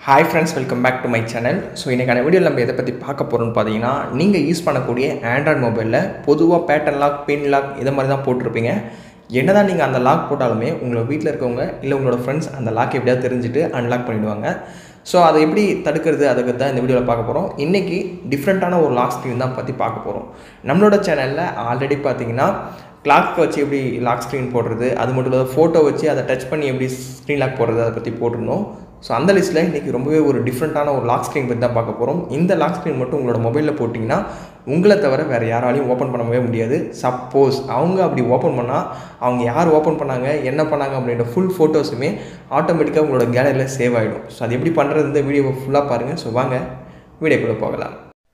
hi friends welcome back to my channel so இன்றைக்கான வீடியோவில் நம்ம எதை பற்றி பார்க்க போகிறோம்னு பார்த்தீங்கன்னா நீங்கள் யூஸ் பண்ணக்கூடிய ஆண்ட்ராய்ட் மொபைலில் பொதுவாக பேட்டர்ன் லாக் பின் லாக் இதை மாதிரி தான் போட்டிருப்பீங்க என்னதான் நீங்கள் அந்த லாக் போட்டாலுமே உங்களை வீட்டில் இருக்கவங்க இல்லை உங்களோட ஃப்ரெண்ட்ஸ் அந்த லாக் எப்படியாவது தெரிஞ்சுட்டு அன்லாக் பண்ணிவிடுவாங்க ஸோ அதை எப்படி தடுக்கிறது அதுக்கு தான் இந்த வீடியோவில் பார்க்க போகிறோம் இன்றைக்கி டிஃப்ரெண்ட்டான ஒரு லாக் ஸ்க்ரீன் தான் பற்றி பார்க்க போகிறோம் நம்மளோட சேனலில் ஆல்ரெடி பார்த்தீங்கன்னா கிளாக் வச்சு எப்படி லாக் ஸ்க்ரீன் போடுறது அது மட்டும் இல்லாத ஃபோட்டோ வச்சு அதை டச் பண்ணி எப்படி ஸ்க்ரீன் லாக் போடுறது அதை பற்றி போட்டிருந்தோம் ஸோ அந்த லிஸ்ட்டில் இன்றைக்கி ரொம்பவே ஒரு டிஃப்ரெண்ட்டான ஒரு லாக் ஸ்க்ரீன் பற்றி தான் பார்க்க போகிறோம் இந்த லாக் ஸ்க்ரீன் மட்டும் உங்களோட மொபைலில் போட்டிங்கன்னா உங்களை தவிர வேறு யாராலையும் ஓப்பன் பண்ணவே முடியாது சப்போஸ் அவங்க அப்படி ஓப்பன் பண்ணால் அவங்க யார் ஓப்பன் பண்ணாங்க என்ன பண்ணாங்க அப்படின்ற ஃபுல் ஃபோட்டோஸுமே ஆட்டோமேட்டிக்காக உங்களோட கேலரியில் சேவ் ஆகிடும் ஸோ அது எப்படி பண்ணுறது இந்த வீடியோவை ஃபுல்லாக பாருங்கள் ஸோ வாங்க வீடியோக்குள்ளே போகலாம்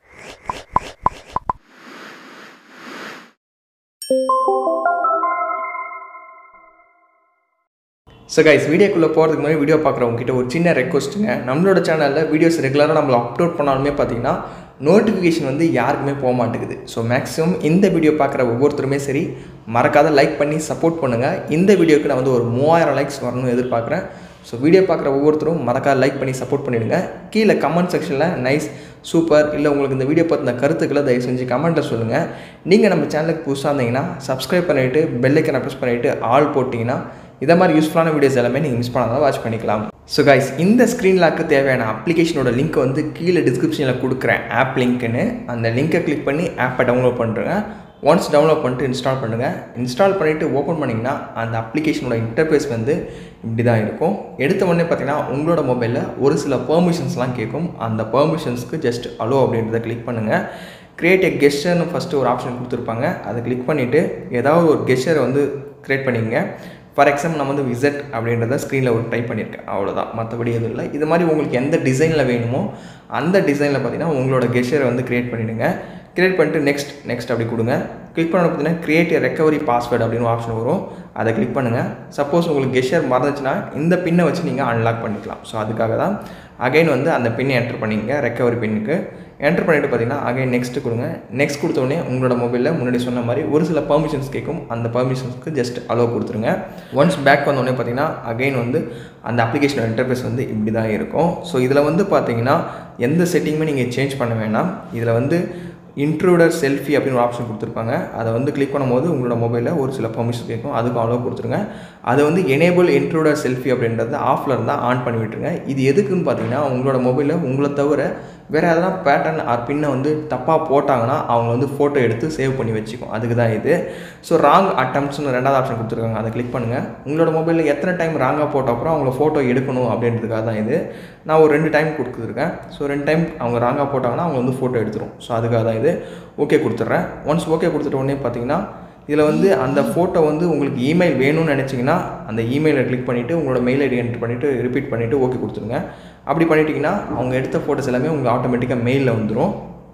ஸோ கைஸ் வீடியோக்குள்ளே போகிறதுக்கு முன்னாடி வீடியோ பார்க்குறவங்க கிட்ட ஒரு சின்ன ரெக்வஸ்ட்டுங்க நம்மளோட சேனலில் வீடியோஸ் ரெகுலராக நம்மள அப்லோட் பண்ணாலுமே பார்த்தீங்கன்னா நோட்டிஃபிகேஷன் வந்து யாருக்குமே போக மாட்டேங்குது ஸோ மேக்ஸிமம் இந்த வீடியோ பார்க்குற ஒவ்வொருத்தருமே சரி மறக்காத லைக் பண்ணி சப்போர்ட் பண்ணுங்கள் இந்த வீடியோக்கு நான் வந்து ஒரு மூவாயிரம் லைக்ஸ் வரணும்னு எதிர்பார்க்குறேன் ஸோ வீடியோ பார்க்குற ஒவ்வொருத்தரும் மறக்காத லைக் பண்ணி சப்போர்ட் பண்ணிவிடுங்க கீழே கமெண்ட் செக்ஷனில் நைஸ் சூப்பர் இல்லை உங்களுக்கு இந்த வீடியோ பற்றின கருத்துக்களை தயவு செஞ்சு கமெண்ட்டில் சொல்லுங்கள் நீங்கள் நம்ம சேனலுக்கு புதுசாக இருந்தீங்கன்னா சப்ஸ்கிரைப் பண்ணிவிட்டு பெல்லைக்கனை ப்ரெஸ் பண்ணிவிட்டு ஆல் போட்டிங்கன்னா இதை மாதிரி யூஸ்ஃபுல்லான வீடியோஸ் எல்லாமே நீங்கள் மிஸ் பண்ணாதான் வாட்ச் பண்ணிக்கலாம் ஸோ கைஸ் இந்த ஸ்க்ரீன் லாக்கு தேவையான அப்ளிகேஷனோட லிங்க் வந்து கீழே டிஸ்கிரிப்ஷனில் கொடுக்குறேன் ஆப் லிங்க்குன்னு அந்த லிங்க்கை கிளிக் பண்ணி ஆப்பை டவுன்லோட் பண்ணுறேங்க ஒன்ஸ் டவுன்லோட் பண்ணிட்டு இன்ஸ்டால் பண்ணுங்கள் இன்ஸ்டால் பண்ணிவிட்டு ஓப்பன் பண்ணிங்கன்னா அந்த அப்ளிகேஷனோட இன்டர்ஃபேஸ் வந்து இப்படி தான் இருக்கும் எடுத்த உடனே பார்த்தீங்கன்னா உங்களோட மொபைலில் ஒரு சில பெர்மிஷன்ஸ்லாம் கேட்கும் அந்த பெர்மிஷன்ஸ்க்கு ஜஸ்ட் அலோ அப்படின்றத கிளிக் பண்ணுங்கள் க்ரியேட் எ கெஸ்டர்னு ஃபஸ்ட்டு ஒரு ஆப்ஷன் கொடுத்துருப்பாங்க அதை கிளிக் பண்ணிவிட்டு ஏதாவது ஒரு கெஸ்டரை வந்து க்ரியேட் பண்ணிங்க ஃபார் எக்ஸாம்பிள் நான் வந்து விசட் அப்படின்றத ஸ்க்ரீனில் ஒரு டைப் பண்ணியிருக்கேன் அவ்வளோதான் மற்றபடி எதுவும் இல்லை இது மாதிரி உங்களுக்கு எந்த டிசைனில் வேணுமோ அந்த டிசைனில் பார்த்தீங்கன்னா உங்களோட கெஷரை வந்து க்ரியேட் பண்ணிவிடுங்க க்ரியேட் பண்ணிட்டு நெக்ஸ்ட் நெக்ஸ்ட் அப்படி கொடுங்க கிளிக் பண்ண பார்த்தீங்கன்னா கிரியேட் ரெக்கவரி பாஸ்வேர்டு அப்படின்னு ஒரு ஆப்ஷன் வரும் அதை கிளிக் பண்ணுங்கள் சப்போஸ் உங்களுக்கு கெஷர் மறந்துச்சுன்னா இந்த பின்னை வச்சு நீங்கள் அன்லாக் பண்ணிக்கலாம் ஸோ அதுக்காக தான் அகைன் வந்து அந்த பின்னை என்ட்ரு பண்ணிங்க ரெக்கவரி பின்னுக்கு என்ட்ரு பண்ணிவிட்டு பார்த்தீங்கன்னா அகைன் நெக்ஸ்ட் கொடுங்க நெக்ஸ்ட் கொடுத்தோடனே உங்களோட மொபைலில் முன்னாடி சொன்ன மாதிரி ஒரு சில பர்மிஷன்ஸ் கேட்கும் அந்த பர்மிஷன்ஸ்க்கு ஜஸ்ட் அலோவ் கொடுத்துருங்க ஒன்ஸ் பேக் வந்தோடனே பார்த்தீங்கன்னா அகைன் வந்து அந்த அப்ளிகேஷனோட இன்டர்ஃபேஸ் வந்து இப்படி தான் இருக்கும் ஸோ இதில் வந்து பார்த்தீங்கன்னா எந்த செட்டிங்குமே நீங்கள் சேஞ்ச் பண்ண வேணாம் இதில் வந்து இன்ட்ரூடர் செல்ஃபி அப்படின்னு ஒரு ஆப்ஷன் கொடுத்துருப்பாங்க அதை வந்து கிளிக் பண்ணும்போது உங்களோட மொபைலில் ஒரு சில பர்மிஷன் கேட்கும் அதுக்கும் அவ்வளோ கொடுத்துருங்க அதை வந்து எனேபிள் இன்ட்ரூடர் செல்ஃபி அப்படின்றத ஆஃபில் இருந்தால் ஆன் பண்ணி விட்டுருங்க இது எதுக்குன்னு பார்த்தீங்கன்னா உங்களோட மொபைலில் உங்களை தவிர வேறு எதனா பேட்டர்ன் ஆர் பின்னை வந்து தப்பாக போட்டாங்கன்னா அவங்க வந்து ஃபோட்டோ எடுத்து சேவ் பண்ணி வச்சுக்கும் அதுக்கு தான் இது ஸோ ராங் அட்டம்ப்ட்ஸ்னு ரெண்டாவது ஆப்ஷன் கொடுத்துருக்காங்க அதை கிளிக் பண்ணுங்கள் உங்களோட மொபைலில் எத்தனை டைம் ராங்காக போட்ட அப்புறம் அவங்கள ஃபோட்டோ எடுக்கணும் அப்படின்றதுக்காக தான் இது நான் ஒரு ரெண்டு டைம் கொடுத்துருக்கேன் ஸோ ரெண்டு டைம் அவங்க ராங்காக போட்டாங்கன்னா அவங்க வந்து ஃபோட்டோ எடுத்துரும் ஸோ அதுக்காக தான் இது ஓகே கொடுத்துட்றேன் ஒன்ஸ் ஓகே கொடுத்துட்ட உடனே பார்த்தீங்கன்னா இதில் வந்து அந்த ஃபோட்டோ வந்து உங்களுக்கு இமெயில் வேணும்னு நினச்சிங்கன்னா அந்த இமெயிலை கிளிக் பண்ணிவிட்டு உங்களோட மெயில் ஐடி என்ட்ரு பண்ணிவிட்டு ரிப்பீட் பண்ணிவிட்டு ஓகே கொடுத்துருங்க அப்படி பண்ணிட்டீங்கன்னா அவங்க எடுத்த ஃபோட்டோஸ் எல்லாமே உங்களுக்கு ஆட்டோமேட்டிக்காக மெயிலில் வந்துடும்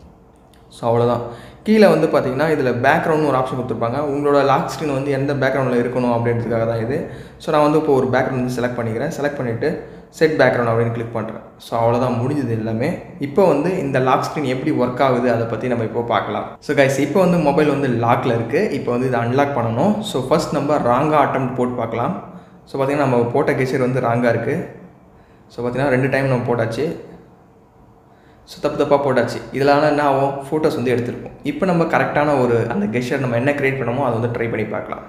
ஸோ அவ்வளோதான் கீழே வந்து பார்த்தீங்கன்னா இதில் பேக்ரவுண்ட் ஒரு ஆப்ஷன் கொடுத்துருப்பாங்க உங்களோட லாக் ஸ்க்ரீன் வந்து எந்த பேக்ரவுண்டில் இருக்கணும் அப்படின்றதுக்காக தான் இது ஸோ நான் வந்து இப்போ ஒரு பேக்ரவுண்ட் வந்து செலக்ட் பண்ணிக்கிறேன் செலக்ட் பண்ணிவிட்டு செட் பேக்ரவுண்ட் அப்படின்னு கிளிக் பண்ணுறேன் ஸோ அவ்வளோதான் முடிஞ்சது எல்லாமே இப்போ வந்து இந்த லாக் ஸ்க்ரீன் எப்படி ஒர்க் ஆகுது அதை பற்றி நம்ம இப்போ பார்க்கலாம் ஸோ கைஸ் இப்போ வந்து மொபைல் வந்து லாக்கில் இருக்குது இப்போ வந்து இதை அன்லாக் பண்ணணும் ஸோ ஃபஸ்ட் நம்ம ராங்காக அட்டம் போட்டு பார்க்கலாம் ஸோ பார்த்திங்கன்னா நம்ம போட்ட கெஷர் வந்து ராங்காக இருக்குது ஸோ பார்த்திங்கன்னா ரெண்டு டைம் நம்ம போட்டாச்சு ஸோ தப்பு தப்பாக போட்டாச்சு இதில் ஆனால் என்ன ஆகும் ஃபோட்டோஸ் வந்து எடுத்திருப்போம் இப்போ நம்ம கரெக்டான ஒரு அந்த கெஷர் நம்ம என்ன க்ரியேட் பண்ணமோ அதை வந்து ட்ரை பண்ணி பார்க்கலாம்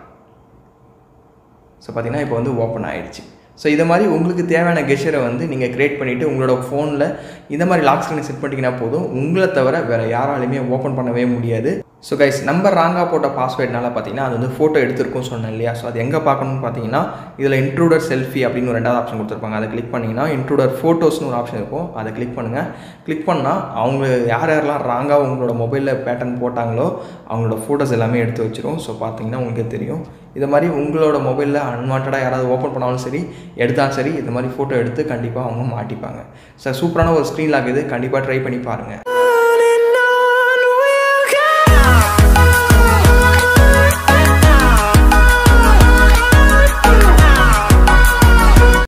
ஸோ பார்த்திங்கன்னா இப்போ வந்து ஓப்பன் ஆகிடுச்சு ஸோ இதை மாதிரி உங்களுக்கு தேவையான கெஷரை வந்து நீங்கள் க்ரியேட் பண்ணிவிட்டு உங்களோட ஃபோனில் இந்த மாதிரி லாக் ஸ்க்ரீனை செட் பண்ணிட்டீங்கன்னா போதும் உங்களை தவிர வேறு யாராலையுமே ஓப்பன் பண்ணவே முடியாது ஸோ கைஸ் நம்பர் ராங்காக போட்ட பாஸ்வேர்ட்னால பார்த்தீங்கன்னா அது வந்து ஃபோட்டோ எடுத்திருக்கும் சொன்னேன் இல்லையா ஸோ அது எங்கே பார்க்கணும்னு பார்த்தீங்கன்னா இதில் இன்ட்ரூடர் செல்ஃபி அப்படின்னு ஒரு ரெண்டாவது ஆப்ஷன் கொடுத்துருப்பாங்க அதை கிளிக் பண்ணிங்கன்னா இன்ட்ரூடர் ஃபோட்டோஸ்னு ஒரு ஆப்ஷன் இருக்கும் அதை கிளிக் பண்ணுங்கள் கிளிக் பண்ணால் அவங்க யார் யாரெல்லாம் ராங்காக உங்களோட மொபைலில் பேட்டர்ன் போட்டாங்களோ அவங்களோட ஃபோட்டோஸ் எல்லாமே எடுத்து வச்சிரும் ஸோ பார்த்தீங்கன்னா உங்களுக்கே தெரியும் இது மாதிரி உங்களோட மொபைலில் அன்வான்டாக யாராவது ஓப்பன் பண்ணாலும் சரி எடுத்தாலும் சரி இது மாதிரி ஃபோட்டோ எடுத்து கண்டிப்பாக அவங்க மாட்டிப்பாங்க சார் சூப்பரான ஒரு ஸ்க்ரீன் லாக் இது கண்டிப்பாக ட்ரை பண்ணி பாருங்கள்